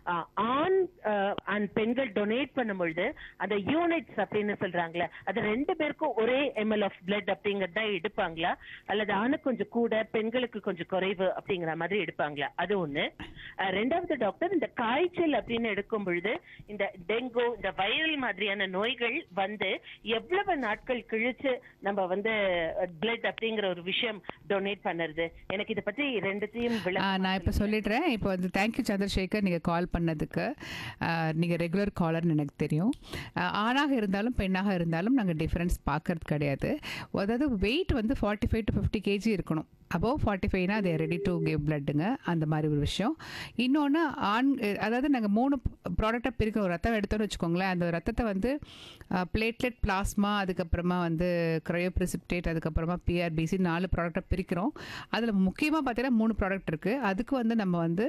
ஆஹ், ஆண் ஆஹ், and பெண்கள் donate பண்ணும் பொழுது அந்த யூனிட்ஸ் அப்படின்னு சொல்றாங்களே அது ரெண்டு பேருக்கும் ஒரே எம்எல் ஆஃப் பிளட் அப்படிங்கறத எடுப்பாங்களா அல்லது ஆணுக்கு கொஞ்சம் கூட பெண்களுக்கு கொஞ்சம் குறைவு அப்படிங்கிற மாதிரி எடுப்பாங்களா அது ஒண்ணு ஆஹ், ரெண்டாவது டாக்டர் இந்த காய்ச்சல் அப்படின்னு எடுக்கும் பொழுது இந்த டெங்கு இந்த வைரல் மாதிரியான நோய்கள் வந்து எவ்வளவு நாட்கள் கழிச்சு நம்ம வந்து பிளட் அப்படிங்கிற ஒரு விஷயம் டொனேட் பண்ணுறது எனக்கு இதை பத்தி ரெண்டுத்தையும் ஆ, விளக்கம் நான் இப்போ சொல்லிடுறேன் இப்போ வந்து தேங்க்யூ சந்திரசேகர் நீங்கள் கால் பண்ணதுக்கு நீங்கள் ரெகுலர் காலர்னு எனக்கு தெரியும் ஆ, ஆணாக இருந்தாலும் பெண்ணாக இருந்தாலும் நாங்கள் டிஃப்ரென்ஸ் பார்க்கறது கிடையாது அதாவது வெயிட் வந்து forty five to fifty KG இருக்கணும் அபவ் ஃபார்ட்டி ஃபைவ்னா அது ரெடி டு கிவ் பிளட்டுங்க அந்த மாதிரி ஒரு விஷயம் இன்னொன்று ஆண் அதாவது நாங்கள் மூணு ப்ராடக்டாக பிரிக்கிறோம் ஒரு ரத்தம் எடுத்தோம்னு வச்சுக்கோங்களேன் அந்த ரத்தத்தை வந்து பிளேட்லெட் பிளாஸ்மா அதுக்கப்புறமா வந்து க்ரையோப்ரிசிப்டேட் அதுக்கப்புறமா பிஆர்பிசி நாலு ப்ராடக்டாக பிரிக்கிறோம் அதில் முக்கியமாக பார்த்தீங்கன்னா மூணு ப்ராடக்ட் இருக்குது அதுக்கு வந்து நம்ம வந்து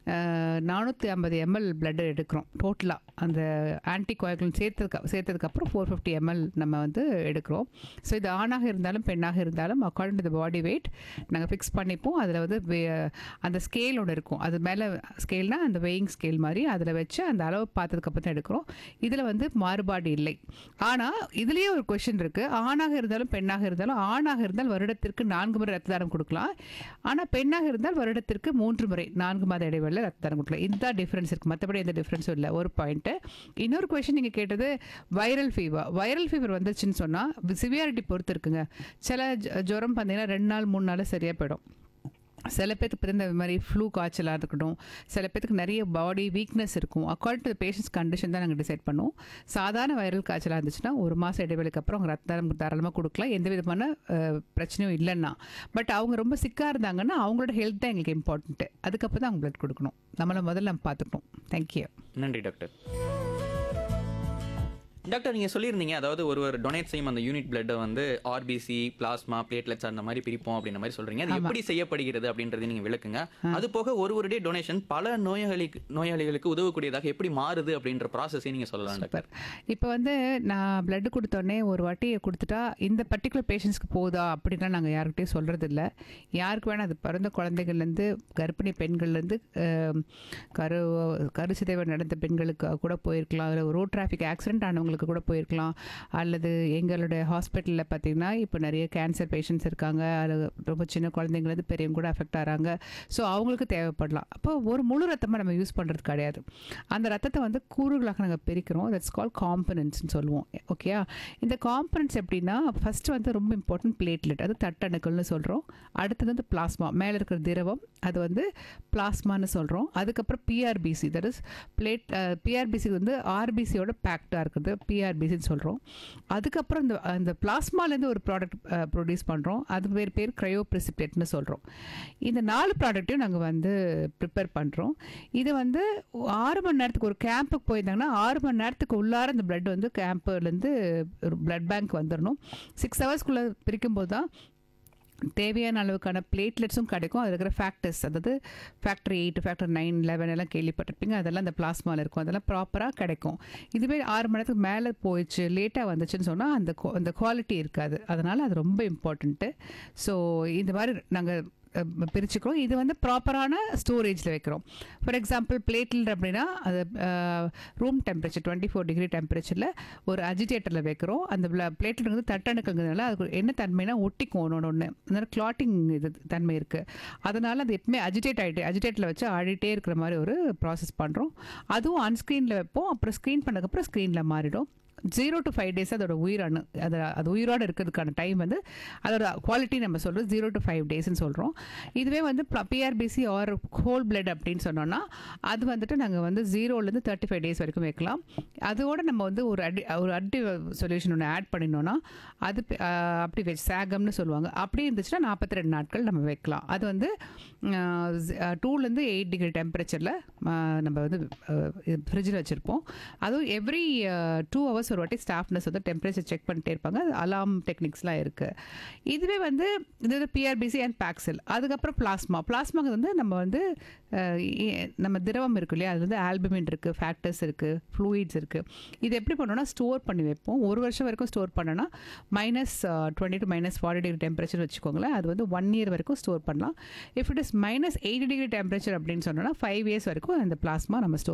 நானூற்றி ஐம்பது எம்எல் பிளட் எடுக்கிறோம் டோட்டலாக அந்த ஆன்டி கோயகுலன் சேர்த்ததுக்கு சேர்த்ததுக்கப்புறம் ஃபோர் ஃபிஃப்டி எம்எல் நம்ம வந்து எடுக்கிறோம் ஸோ இது ஆணாக இருந்தாலும் பெண்ணாக இருந்தாலும் according to the body weight நாங்கள் ஃபிக்ஸ் பண்ணிப்போம் அதில் வந்து வே- அந்த ஸ்கேல் ஒன்று இருக்கும் அது மேலே ஸ்கேல்னால் அந்த வெயிங் ஸ்கேல் மாதிரி அதில் வச்சு அந்த அளவு பார்த்ததுக்கப்புறம் தான் எடுக்கிறோம் இதில் வந்து மாறுபாடு இல்லை ஆனால் இதுலேயே ஒரு கொஷின் இருக்குது ஆணாக இருந்தாலும் பெண்ணாக இருந்தாலும் ஆணாக இருந்தால் வருடத்திற்கு நான்கு முறை ரத்த தானம் கொடுக்கலாம் ஆனால் பெண்ணாக இருந்தால் வருடத்திற்கு மூன்று முறை நான்கு மாத இடைவெளியில் ரத்த தானம் கொடுக்கலாம் இதுதான் டிஃப்ரென்ஸ் இருக்குது மற்றபடி எந்த டிஃப்ரென்ஸும் இல்லை ஒரு பாயிண்ட்டு இன்னொரு கொஷின் நீங்கள் கேட்டது வைரல் ஃபீவர் வைரல் ஃபீவர் வந்துச்சுன்னு சொன்னால் சிவியாரிட்டி பொறுத்து இருக்குங்க சில ஜ- ஜுரம் பார்த்தீங்கன்னா ரெண்டு நாள் மூணு நாள் சரியாக போயிடும் சில பேருக்கு பிறந்த மாதிரி ஃப்ளூ காய்ச்சலாக இருக்கட்டும் சில பேருக்கு நிறைய பாடி வீக்னஸ் இருக்கும் அக்கார்டிங் டு பேஷண்ட்ஸ் கண்டிஷன் தான் நாங்கள் டிசைட் பண்ணுவோம் சாதாரண வைரல் காய்ச்சலாக இருந்துச்சுன்னா ஒரு மாதம் இடைவெளிக்கு அப்புறம் அவங்க ரத்தம் தாராளமாக கொடுக்கலாம் எந்த விதமான அஹ், பிரச்சனையும் இல்லைன்னா பட் அவங்க ரொம்ப சிக்காக இருந்தாங்கன்னா அவங்களோட ஹெல்த் தான் எங்களுக்கு இம்பார்ட்டன்ட்டு அதுக்கப்புறம் தான் அவங்க பிளட் கொடுக்கணும் நம்மளை முதல்ல நம்ம பார்த்துக்கணும் தேங்க்யூ நன்றி டாக்டர் டாக்டர் நீங்கள் சொல்லியிருந்தீங்க அதாவது ஒரு ஒரு டொனேட் செய்யும் அந்த யூனிட் பிளட்டை வந்து ஆர்பிசி பிளாஸ்மா பிளேட்லெட்ஸ் அந்த மாதிரி பிரிப்போம் அப்படின்ற மாதிரி சொல்றீங்க அது எப்படி செய்யப்படுகிறது அப்படின்றத நீங்க விளக்குங்க அது போக ஒரு ஒரு டே டொனேஷன் பல நோயாளிக்கு நோயாளிகளுக்கு உதவக்கூடியதாக எப்படி மாறுது அப்படின்ற ப்ராசஸையும் நீங்க சொல்லலாம் டாக்டர் சூப்பர் இப்போ வந்து நான் பிளட் கொடுத்தோடனே ஒரு வாட்டி கொடுத்துட்டா இந்த பர்டிகுலர் பேஷண்ட்ஸ்க்கு போகுதா அப்படின்லாம் நாங்கள் யாருக்கிட்டையும் சொல்கிறது இல்லை யாருக்கு வேணால் அது பிறந்த குழந்தைகள்லேருந்து கர்ப்பிணி பெண்கள்லேருந்து கரு கருச்சிதைவு நடந்த பெண்களுக்கு கூட போயிருக்கலாம் இல்லை ரோட் டிராஃபிக் ஆக்சிடென்ட் ஆனவங்களுக்கு கூட போயிருக்கலாம் அல்லது எங்களுடைய ஹாஸ்பிட்டலில் பார்த்தீங்கன்னா இப்போ நிறைய கேன்சர் பேஷண்ட்ஸ் இருக்காங்க அது ரொம்ப சின்ன குழந்தைங்கலேருந்து பெரியவங்க கூட அஃபெக்ட் ஆகிறாங்க ஸோ அவங்களுக்கு தேவைப்படலாம் அப்போ ஒரு முழு ரத்தமாக நம்ம யூஸ் பண்ணுறது கிடையாது அந்த ரத்தத்தை வந்து கூறுகளாக நாங்கள் பிரிக்கிறோம் தட்ஸ் கால் காம்பனன்ட்ஸ்னு சொல்லுவோம் ஓகேயா இந்த காம்பனன்ட்ஸ் எப்படின்னா ஃபஸ்ட்டு வந்து ரொம்ப இம்பார்ட்டன்ட் பிளேட்லெட் அது தட்டணுக்கள்னு சொல்கிறோம் அடுத்தது வந்து பிளாஸ்மா மேலே இருக்கிற திரவம் அது வந்து பிளாஸ்மான்னு சொல்கிறோம் அதுக்கப்புறம் PRBC that is plate PRBC வந்து ஆர்பிசியோட பேக்டாக இருக்குது பிஆர்பிசின்னு சொல்கிறோம் அதுக்கப்புறம் இந்த அந்த பிளாஸ்மாலேருந்து ஒரு ப்ராடக்ட் ப்ரொடியூஸ் பண்ணுறோம் அது பேர் பேர் க்ரையோப்ரிசிப்டேட்னு சொல்கிறோம் இந்த நாலு ப்ராடக்ட்டையும் நாங்கள் வந்து ப்ரிப்பேர் பண்ணுறோம் இது வந்து ஆறு மணி நேரத்துக்கு ஒரு கேம்புக்கு போயிருந்தாங்கன்னா ஆறு மணி நேரத்துக்கு உள்ளார இந்த பிளட் வந்து கேம்ப்லேருந்து ஒரு பிளட் பேங்க் வந்துடணும் சிக்ஸ் ஹவர்ஸ்க்குள்ளே பிரிக்கும்போது தான் தேவையான அளவுக்கான பிளேட்லெட்ஸும் கிடைக்கும் அதில் இருக்கிற ஃபேக்டர்ஸ் அதாவது factor eight factor nine eleven எல்லாம் கேள்விப்பட்டிருப்பீங்க அதெல்லாம் அந்த பிளாஸ்மாவில் இருக்கும் அதெல்லாம் ப்ராப்பராக கிடைக்கும் இதுவே ஆறு மணி நேரத்துக்கு மேலே போயிடுச்சு லேட்டாக வந்துச்சுன்னு சொன்னால் அந்த qua- அந்த குவாலிட்டி இருக்காது அதனால் அது ரொம்ப இம்பார்ட்டண்ட்டு ஸோ இந்த மாதிரி நாங்கள் பிரிச்சுக்கிறோம் இது வந்து ப்ராப்பரான ஸ்டோரேஜில் வைக்கிறோம் ஃபார் எக்ஸாம்பிள் பிளேட்டில் அப்படின்னா அது room temperature twenty four degree டெம்பரேச்சரில் ஒரு அஜிடேட்டரில் வைக்கிறோம் அந்த பிளேட்டில் வந்து தட்டணுக்குங்கிறதுனால அதுக்கு என்ன தன்மைனா ஒட்டிக்கும் ஒன்று ஒன்று அதனால கிளாட்டிங் இது தன்மை இருக்குது அதனால் அது எப்பவுமே அஜிடேட் ஆகிட்டு அஜிடேட்டில் வச்சு ஆடிட்டே இருக்கிற மாதிரி ஒரு ப்ராசஸ் பண்ணுறோம் அதுவும் அன்ஸ்க்ரீனில் வைப்போம் அப்புறம் ஸ்க்ரீன் பண்ணதுக்கப்புறம் ஸ்க்ரீனில் மாறிடும் ஜீரோ டு ஃபைவ் டேஸ் அதோட உயிரணு அது அது உயிரோடு இருக்கிறதுக்கான டைம் வந்து அதோட குவாலிட்டி நம்ம சொல்கிறது ஜீரோ டு ஃபைவ் டேஸ்ன்னு சொல்கிறோம் இதுவே வந்து பிஆர்பிசி ஆர் ஹோல் பிளட் அப்படின்னு சொன்னோன்னா அது வந்துட்டு நாங்கள் வந்து ஜீரோலேருந்து தேர்ட்டி ஃபைவ் டேஸ் வரைக்கும் வைக்கலாம் அதோட நம்ம வந்து ஒரு அடி ஒரு அடி சொல்யூஷன் ஒன்று ஆட் பண்ணினோன்னா அது பி- ஆஹ் அப்படி வச்சு சேகம்னு சொல்லுவாங்க அப்படி இருந்துச்சுன்னா நாற்பத்தி ரெண்டு நாட்கள் நம்ம வைக்கலாம் அது வந்து டூலேருந்து எயிட் டிகிரி டெம்பரேச்சரில் நம்ம வந்து ஃப்ரிட்ஜில் வச்சுருப்போம் அதுவும் எவ்ரி டூ ஹவர்ஸ் ஒரு வாட்டி ஸ்டாஃப்னஸ் வந்து டெம்பரேச்சர் செக் பண்ணிட்டே இருப்பாங்க அலாம் டெக்னிக்ஸ்லாம் இருக்குது இதுவே வந்து இது வந்து பிஆர்பிசி அண்ட் பேக்செல் அதுக்கப்புறம் பிளாஸ்மா பிளாஸ்மாக்கு வந்து நம்ம வந்து அஹ், இ- நம்ம திரவம் இருக்கு இல்லையா அது வந்து ஆல்பமின் இருக்குது ஃபேக்டர்ஸ் இருக்குது ஃப்ளூயிட்ஸ் இருக்குது இது எப்படி பண்ணோம்னா ஸ்டோர் பண்ணி வைப்போம் ஒரு வருஷம் வரைக்கும் ஸ்டோர் பண்ணோன்னா minus twenty to minus forty degree temperature வச்சுக்கோங்களேன் அது வந்து ஒன் இயர் வரைக்கும் ஸ்டோர் பண்ணலாம் if it is minus eighty degree temperature அப்படின்னு சொன்னோன்னா ஃபைவ் இயர்ஸ் வரைக்கும் அந்த பிளாஸ்மா நம்ம ஸ்டோர்